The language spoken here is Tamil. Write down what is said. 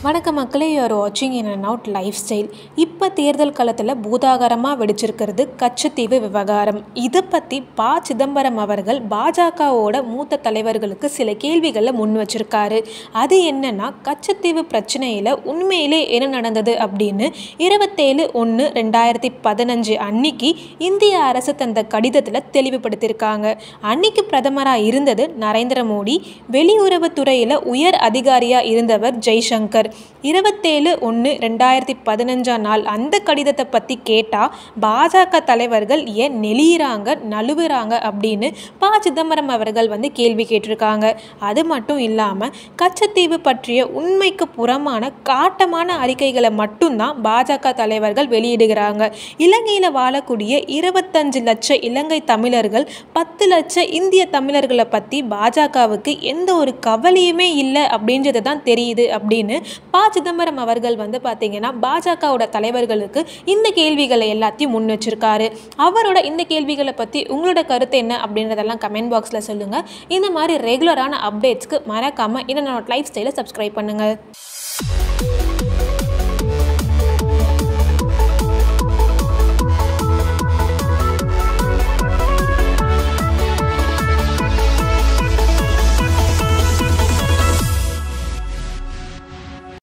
வணக்கம் மக்களே யூஆர் வாட்சிங் in and out lifestyle இப்போ தேர்தல் காலத்தில் பூதாகரமாக வெடிச்சிருக்கிறது கச்சத்தீவு விவகாரம் இதை பற்றி ப சிதம்பரம் அவர்கள் பாஜகவோட மூத்த தலைவர்களுக்கு சில கேள்விகளை முன் வச்சிருக்காரு அது என்னன்னா கச்சத்தீவு பிரச்சனையில் உண்மையிலே என்ன நடந்தது அப்படின்னு இருபத்தேழு ஒன்று ரெண்டாயிரத்தி பதினஞ்சு அன்னைக்கு இந்திய அரசு தந்த கடிதத்தில் தெளிவுபடுத்தியிருக்காங்க அன்னைக்கு பிரதமராக இருந்தது நரேந்திர மோடி வெளியுறவுத்துறையில் உயர் அதிகாரியாக இருந்தவர் ஜெய்சங்கர் இருபத்தேழு ஒன்று ரெண்டாயிரத்தி பதினஞ்சாம் நாள் அந்த கடிதத்தை பற்றி கேட்டால் பாஜக தலைவர்கள் ஏன் நெளியிறாங்க நழுவுறாங்க அப்படின்னு ப சிதம்பரம் அவர்கள் வந்து கேள்வி கேட்டிருக்காங்க அது மட்டும் இல்லாமல் கச்சத்தீவு பற்றிய உண்மைக்கு புறமான காட்டமான அறிக்கைகளை மட்டும்தான் பாஜக தலைவர்கள் வெளியிடுகிறாங்க இலங்கையில் வாழக்கூடிய இருபத்தஞ்சு லட்ச இலங்கை தமிழர்கள் பத்து லட்ச இந்திய தமிழர்களை பற்றி பாஜகவுக்கு எந்த ஒரு கவலையுமே இல்லை அப்படின்றது தான் தெரியுது அப்படின்னு ப சிதம்பரம் அவர்கள் வந்து பார்த்தீங்கன்னா பாஜகவோட தலைவர்களுக்கு இந்த கேள்விகளை எல்லாத்தையும் முன் வச்சிருக்காரு அவரோட இந்த கேள்விகளை பற்றி உங்களோட கருத்து என்ன அப்படின்றதெல்லாம் கமெண்ட் பாக்ஸில் சொல்லுங்கள் இந்த மாதிரி ரெகுலரான அப்டேட்ஸ்க்கு மறக்காமல் இன்னும் லைஃப் ஸ்டைலை சப்ஸ்கிரைப் பண்ணுங்கள்